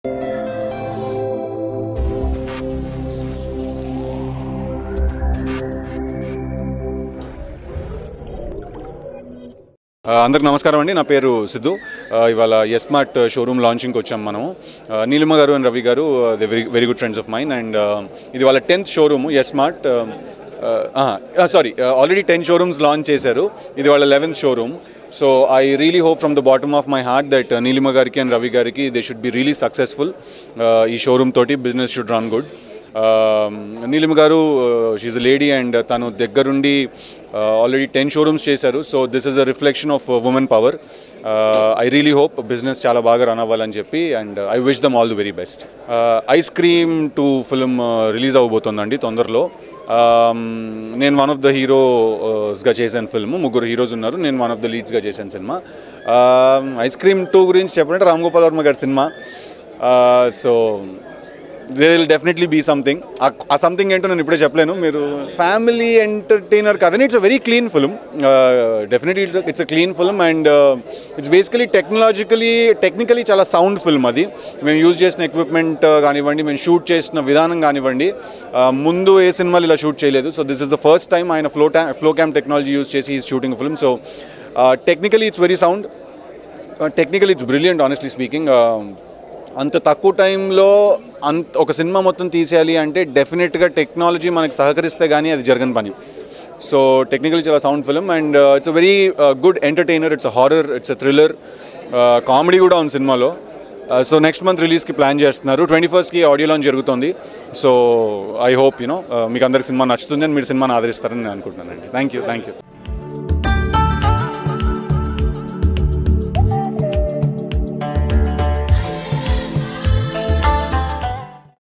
ఆ, అందరికి నమస్కారం అండి నా పేరు సిద్ధు ఆ, ఇవాళ ఎస్ మార్ట్ షోరూమ్ లాంచింగ్కి వచ్చాం మనము ఆ, నీలిమ గారు and Ravi garu the very very good friends of mine and ఇది వాళ్ళ tenth showroom S mart sorry already ten showrooms launch చేశారు ఇది వాళ్ళ eleventh showroom so I really hope from the bottom of my heart that Neelima గారికి and Ravi గారికి they should be really successful ఈ showroom తోటి business should run good Neelima garu she a lady and తను దగ్గరుండి already ten showrooms చేశారు so this is a reflection of women power I really hope business చాలా బాగా run అవ్వాలని చెప్పి and I wish them all the very best ice cream two film release అవ్వబోతోందండి తొందరలో Um, నేను వన్ ఆఫ్ ద హీరోస్గా చేశాను film ముగ్గురు heroes ఉన్నారు నేను వన్ ఆఫ్ ద లీడ్స్గా చేశాను సినిమా ఐస్ క్రీమ్ టూ గురించి చెప్పాలంటే రామ్ గోపాల్ వర్మ గారి సినిమా so they will definitely be something uh something ఏంటో నేను ఇప్పుడే చెప్పలేను మీరు ఫ్యామిలీ ఎంటర్టైనర్ కదని it's a very clean film definitely it's a clean film and it's basically technologically technically చాలా సౌండ్ ఫిల్మ్ అది మేము యూజ్ చేసిన ఎక్విప్మెంట్ కానివ్వండి మేము షూట్ చేసిన విధానం కానివ్వండి uh, ముందు ఏ సినిమాలు ఇలా షూట్ చేయలేదు so this is the first time ఆయన flow flow cam technology use చేసి ఈ shooting film so technically it's very sound technical it's brilliant honestly speaking అంత తక్కువ టైంలో అంత ఒక సినిమా మొత్తం తీసేయాలి అంటే డెఫినెట్గా టెక్నాలజీ మనకి సహకరిస్తే కానీ అది జరగని పని సో టెక్నికల్ చాలా sound film and it's a very good entertainer it's a horror it's a thriller comedy కూడా ఉంది సినిమాలో సో నెక్స్ట్ మంత్ రిలీజ్కి ప్లాన్ చేస్తున్నారు ట్వంటీ ఫస్ట్కి ఆడియో లాంచ్ జరుగుతుంది so I hope you know అందరికి సినిమా నచ్చుతుంది అని మీరు సినిమాని ఆదరిస్తారని నేను అనుకుంటున్నానండి థ్యాంక్ యూ థ్యాంక్ యూ